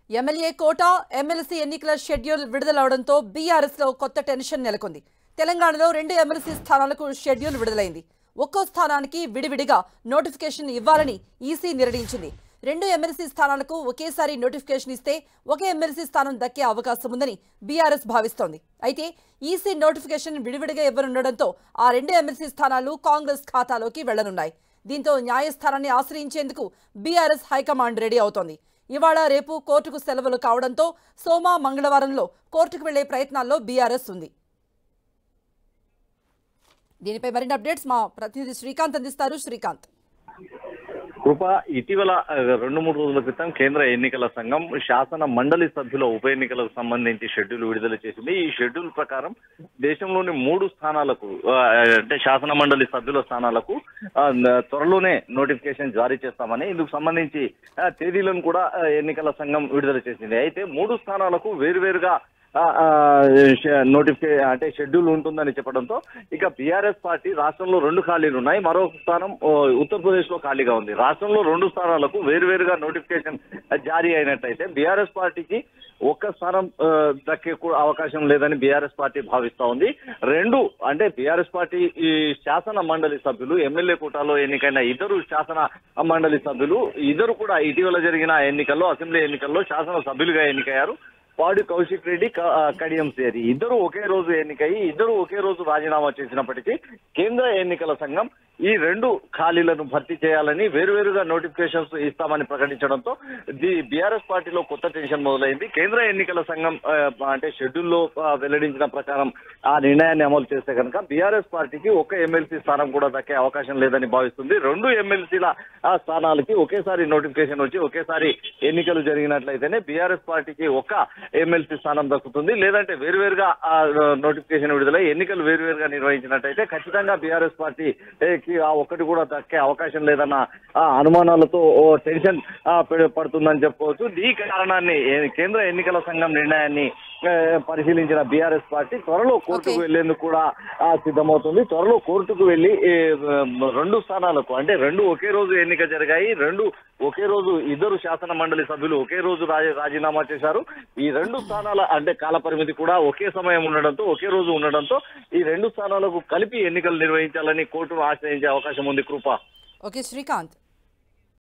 MLA quota MLC ఎన్నికల schedule విడుదలవడంతో BRS లో కొత్త టెన్షన్ నెలకొంది తెలంగాణలో రెండు ఎమ్మెల్సీ స్థానాలకు షెడ్యూల్ విడుదలైంది ఒక్కో స్థానానికి విడివిడిగా నోటిఫికేషన్ ఇవ్వాలని ఈసీ నిర్ణయించింది రెండు ఎమ్మెల్సీ స్థానాలకు ఒకేసారి నోటిఫికేషన్ ఇస్తే ఒకే ఎమ్మెల్సీ స్థానం దక్కే అవకాశం ఉందని బీఆర్ఎస్ భావిస్తోంది అయితే ఈసీ నోటిఫికేషన్ విడివిడిగా ఇవ్వనుండడంతో ఆ రెండు ఎమ్మెల్సీ స్థానాలు కాంగ్రెస్ ఖాతాలోకి వెళ్లనున్నాయి దీంతో న్యాయస్థానాన్ని ఆశ్రయించేందుకు బీఆర్ఎస్ హైకమాండ్ రెడీ అవుతోంది ఇవాళ రేపు కోర్టుకు సెలవులు కావడంతో సోమ మంగళవారంలో కోర్టుకు వెళ్లే ప్రయత్నాల్లో బీఆర్ఎస్ ఉంది దీనిపై మరిన్ని అప్డేట్స్ మా ప్రతినిధి శ్రీకాంత్ అందిస్తారు శ్రీకాంత్ కృప ఇటీవల ఆ, రెండు మూడు రోజుల క్రితం కేంద్ర ఎన్నికల సంఘం శాసన మండలి సభ్యుల ఉప ఎన్నికలకు సంబంధించి షెడ్యూల్ విడుదల చేసింది ఈ షెడ్యూల్ ప్రకారం దేశంలోని మూడు స్థానాలకు ఆ, అంటే శాసన మండలి సభ్యుల స్థానాలకు ఆ, న- త్వరలోనే నోటిఫికేషన్ జారీ చేస్తామని ఇందుకు సంబంధించి ఆ, తేదీలను కూడా ఆ, ఎన్నికల సంఘం విడుదల చేసింది అయితే మూడు స్థానాలకు వేరువేరుగా నోటిఫికే అంటే షెడ్యూల్ ఉంటుందని చెప్పడంతో ఇక బీఆర్ఎస్ పార్టీ రాష్ట్రంలో రెండు ఖాళీలు ఉన్నాయి మరో స్థానం ఓ, ఉత్తరప్రదేశ్ లో ఖాళీగా ఉంది రాష్ట్రంలో రెండు స్థానాలకు వేరువేరుగా నోటిఫికేషన్ జారీ అయినట్టయితే బీఆర్ఎస్ పార్టీకి ఒక్క స్థానం ఆ, దక్కే కూడా అవకాశం లేదని బీఆర్ఎస్ పార్టీ భావిస్తా ఉంది రెండు అంటే బీఆర్ఎస్ పార్టీ ఈ శాసన మండలి సభ్యులు ఎమ్మెల్యే కోటాలో ఎన్నికైన ఇద్దరు శాసన మండలి సభ్యులు ఇద్దరు కూడా ఇటీవల జరిగిన ఎన్నికల్లో అసెంబ్లీ ఎన్నికల్లో శాసన సభ్యులుగా ఎన్నికయ్యారు పాడి కౌశిక్ రెడ్డి క- ఆ, కడియం సేరి ఇద్దరు ఒకే రోజు ఎన్నికయి ఇద్దరు ఒకే రోజు రాజీనామా చేసినప్పటికీ కేంద్ర ఎన్నికల సంఘం ఈ రెండు ఖాళీలను భర్తీ చేయాలని వేరువేరుగా నోటిఫికేషన్స్ ఇస్తామని ప్రకటించడంతో ది బీఆర్ఎస్ పార్టీలో కొత్త టెన్షన్ మొదలైంది కేంద్ర ఎన్నికల సంఘం ఆ, అంటే షెడ్యూల్లో ఆ, వెల్లడించిన ప్రకారం ఆ నిర్ణయాన్ని అమలు చేస్తే కనుక బీఆర్ఎస్ పార్టీకి ఒక ఎమ్మెల్సీ స్థానం కూడా దక్కే అవకాశం లేదని భావిస్తుంది రెండు ఎమ్మెల్సీల ఆ స్థానాలకి ఒకేసారి నోటిఫికేషన్ వచ్చి ఒకేసారి ఎన్నికలు జరిగినట్లయితేనే బీఆర్ఎస్ పార్టీకి ఒక ఎమ్మెల్సీ స్థానం దక్కుతుంది లేదంటే వేరువేరుగా ఆ నోటిఫికేషన్ విడుదలై ఎన్నికలు వేరువేరుగా నిర్వహించినట్టయితే ఖచ్చితంగా బీఆర్ఎస్ పార్టీ ఏ, కి ఆ ఒక్కటి కూడా దక్కే అవకాశం లేదన్న ఆ అనుమానాలతో ఓ టెన్షన్ ఆ, పె- పడుతుందని చెప్పుకోవచ్చు ఈ కారణాన్ని ఏ- కేంద్ర ఎన్నికల సంఘం నిర్ణయాన్ని ఏ, పరిశీలించిన బీఆర్ఎస్ పార్టీ త్వరలో కోర్టుకు Okay. వెళ్లేందుకు కూడా ఆ, సిద్ధమవుతుంది త్వరలో కోర్టుకు వెళ్లి ఏ, రెండు స్థానాలకు అంటే రెండు ఒకే రోజు ఎన్నిక జరిగాయి రెండు ఒకే రోజు ఇద్దరు శాసన మండలి సభ్యులు ఒకే రోజు రాజీ- రాజీనామా చేశారు ఈ రెండు స్థానాల అంటే కాల పరిమితి కూడా ఒకే సమయం ఉండడంతో ఒకే రోజు ఉండడంతో ఈ రెండు స్థానాలకు కలిపి ఎన్నికలు నిర్వహించాలని కోర్టును ఆశ్రయించే అవకాశం ఉంది కృప ఓకే శ్రీకాంత్